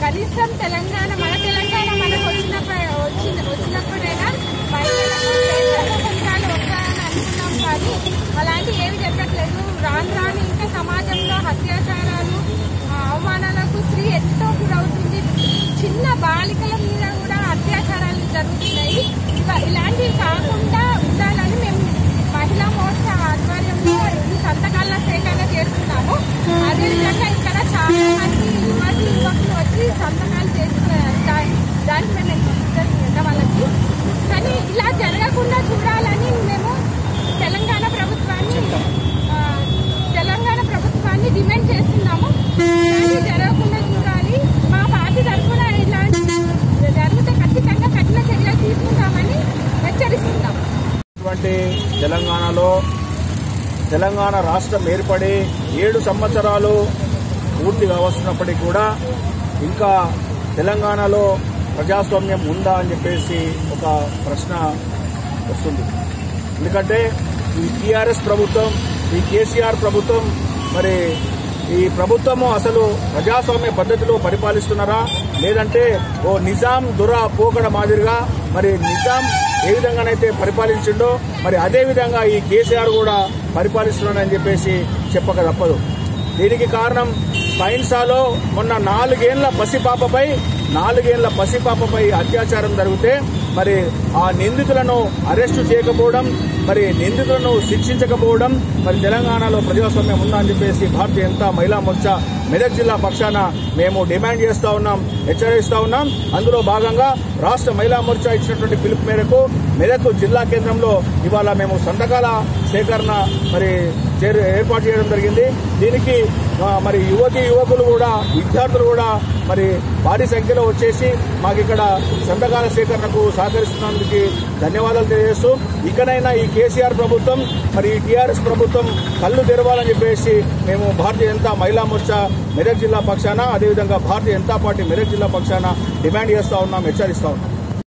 కనీసం తెలంగాణ మన తెలంగాణ మనకు వచ్చినప్పుడు వచ్చిన వచ్చినప్పుడైనా మహిళలకు కేంద్ర పథకాలు వస్తాయని అనుకున్నాం కానీ అలాంటి ఏమి జరగట్లేదు రాను రాను ఇంకా సమాజంలో అత్యాచారాలు ఆ, అవమానాలకు స్త్రీ ఎంతో గురవుతుంది చిన్న బాలికల మీద కూడా అత్యాచారాలు జరుగుతున్నాయి ఇవ- ఇలాంటివి కాకుండా ఉండాలని మేము మహిళా మోర్చా ఆధ్వర్యంలో ఈ సంతకాల సేకరణ చేస్తున్నాము అదేవిధంగా ఇక్కడ చాలా మంది యువతి యువకులు వచ్చి సంతకాలు చేస్తున్నారు దా- దానికి మేము కృతజ్ఞత వాళ్ళకి కానీ ఇలా జరగకుండా చూడాలని మేము తెలంగాణ ప్రభుత్వాన్ని ఆ, తెలంగాణ ప్రభుత్వాన్ని డిమాండ్ చేస్తున్నాము కానీ జరగకుండా చూడాలి మా పార్టీ తరఫున ఇలాంటి జరిగితే ఖచ్చితంగా కఠిన చర్యలు తీసుకుంటామని హెచ్చరిస్తున్నాం ఇటువంటి తెలంగాణలో తెలంగాణ రాష్ట్రం ఏర్పడి ఏడు సంవత్సరాలు పూర్తిగా వస్తున్నప్పటికీ కూడా ఇంకా తెలంగాణలో ప్రజాస్వామ్యం ఉందా అని చెప్పేసి ఒక ప్రశ్న వస్తుంది ఎందుకంటే ఈ టీఆర్ఎస్ ప్రభుత్వం ఈ కేసీఆర్ ప్రభుత్వం మరి ఈ ప్రభుత్వము అసలు ప్రజాస్వామ్య పద్ధతిలో పరిపాలిస్తున్నారా లేదంటే ఓ నిజాం దుర పోకడ మాదిరిగా మరి నిజాం ఏ విధంగానైతే పరిపాలించిండో మరి అదే విధంగా ఈ కేసీఆర్ కూడా పరిపాలిస్తున్నాడని చెప్పేసి చెప్పక తప్పదు దీనికి కారణం పైన్సాలో మొన్న నాలుగేళ్ల పసిపాపపై నాలుగేళ్ల పసిపాపపై అత్యాచారం జరిగితే మరి ఆ నిందితులను అరెస్టు చేయకపోవడం మరి నిందితులను శిక్షించకపోవడం మరి తెలంగాణలో ప్రజాస్వామ్యం ఉందా అని చెప్పేసి భారతీయ జనతా మహిళా మోర్చా మెదక్ జిల్లా పక్షాన మేము డిమాండ్ చేస్తా ఉన్నాం హెచ్చరిస్తా ఉన్నాం అందులో భాగంగా రాష్ట్ర మహిళా మోర్చా ఇచ్చినటువంటి పిలుపు మేరకు మెదక్ జిల్లా కేంద్రంలో ఇవాళ మేము సంతకాల సేకరణ మరి చేరు- ఏర్పాటు చేయడం జరిగింది దీనికి ఆ, మరి యువతి యువకులు కూడా విద్యార్థులు కూడా మరి భారీ సంఖ్యలో వచ్చేసి మాకు ఇక్కడ సంతకాల సేకరణకు సహకరిస్తున్నందుకు ధన్యవాదాలు తెలియజేస్తూ ఇకనైనా ఈ కేసీఆర్ ప్రభుత్వం మరి ఈ టీఆర్ఎస్ ప్రభుత్వం కళ్ళు తెరవాలని చెప్పేసి మేము భారతీయ జనతా మహిళా మోర్చా మెదక్ జిల్లా పక్షాన అదేవిధంగా భారతీయ జనతా పార్టీ మెదక్ జిల్లా పక్షాన డిమాండ్ చేస్తా ఉన్నాం హెచ్చరిస్తా ఉన్నాం